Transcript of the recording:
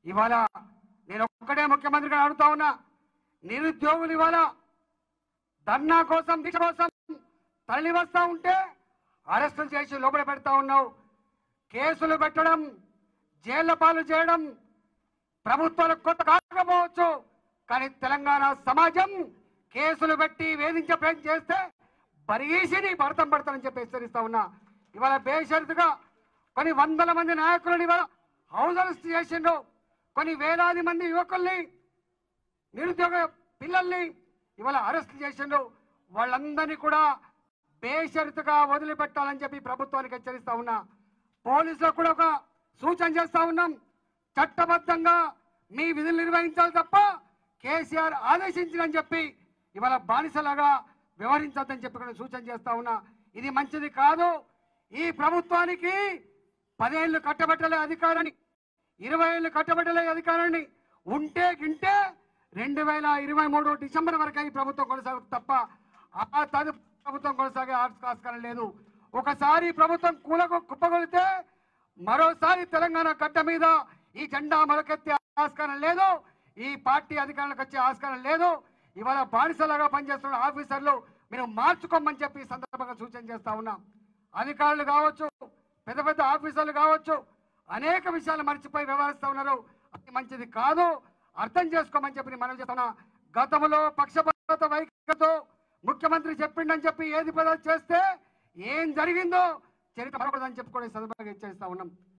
ఇవాళ నేను ఒక్కడే ముఖ్యమంత్రిగా అడుగుతా ఉన్నా నిరుద్యోగులు ఇవాళ ధర్నా కోసం దీక్ష కోసం తరలి వస్తా ఉంటే అరెస్టులు చేసి లోపల పెడతా ఉన్నావు కేసులు పెట్టడం జైళ్ల పాలు చేయడం ప్రభుత్వాలకు కొత్త కాకపోవచ్చు కానీ తెలంగాణ సమాజం కేసులు పెట్టి వేధించే ప్రయత్నం చేస్తే బరీసిని భరతం పడతానని చెప్పి హెచ్చరిస్తా ఉన్నా ఇవాళ బేషరతుగా కొన్ని వందల మంది నాయకులను ఇవాళ హౌస్ అరెస్ట్ చేసిండ్రు కొన్ని వేలాది మంది యువకుల్ని నిరుద్యోగ పిల్లల్ని ఇవాళ అరెస్ట్ చేసిండ్రు వాళ్ళందరినీ కూడా బేషరతుగా వదిలిపెట్టాలని చెప్పి ప్రభుత్వానికి హెచ్చరిస్తా ఉన్నా పోలీసులకు కూడా ఒక సూచన చేస్తా ఉన్నాం చట్టబద్ధంగా మీ విధులు నిర్వహించాలి తప్ప కేసీఆర్ ఆదేశించినని చెప్పి ఇవాళ బానిసలాగా వ్యవహరించొద్దని చెప్పి కూడా సూచన చేస్తా ఉన్నా ఇది మంచిది కాదు ఈ ప్రభుత్వానికి పదేళ్లు కట్టబెట్టలే అధికారాన్ని ఇరవై ఏళ్ళు కట్టబెట్టలే అధికారాన్ని ఉంటే గింటే రెండు వేల ఇరవై మూడు డిసెంబర్ వరకు ఈ ప్రభుత్వం కొనసాగుతుంది తప్ప ఆ తదు ప్రభుత్వం కొనసాగే ఆస్- ఆస్కారం లేదు ఒకసారి ప్రభుత్వం కూలకు కుప్పగొలితే మరోసారి తెలంగాణ గడ్డ మీద ఈ జెండా మొలకెత్తే ఆస్కారం లేదు ఈ పార్టీ అధికారులకు వచ్చే ఆస్కారం లేదు ఇవాళ బానిసలాగా పనిచేస్తున్న ఆఫీసర్లు మీరు మార్చుకోమని చెప్పి ఈ సందర్భంగా సూచన చేస్తా ఉన్నాం అధికారులు కావచ్చు పెద్ద పెద్ద ఆఫీసర్లు కావచ్చు అనేక విషయాలు మర్చిపోయి వ్యవహరిస్తా ఉన్నారు అది మంచిది కాదు అర్థం చేసుకోమని చెప్పి మనం చెప్తున్నా గతంలో పక్షపాత వైఖరితో ముఖ్యమంత్రి చెప్పిండని చెప్పి ఏది పదాలు చేస్తే ఏం జరిగిందో చరిత్ర మరొకదని చెప్పి కూడా ఈ సందర్భంగా హెచ్చరిస్తా ఉన్నాం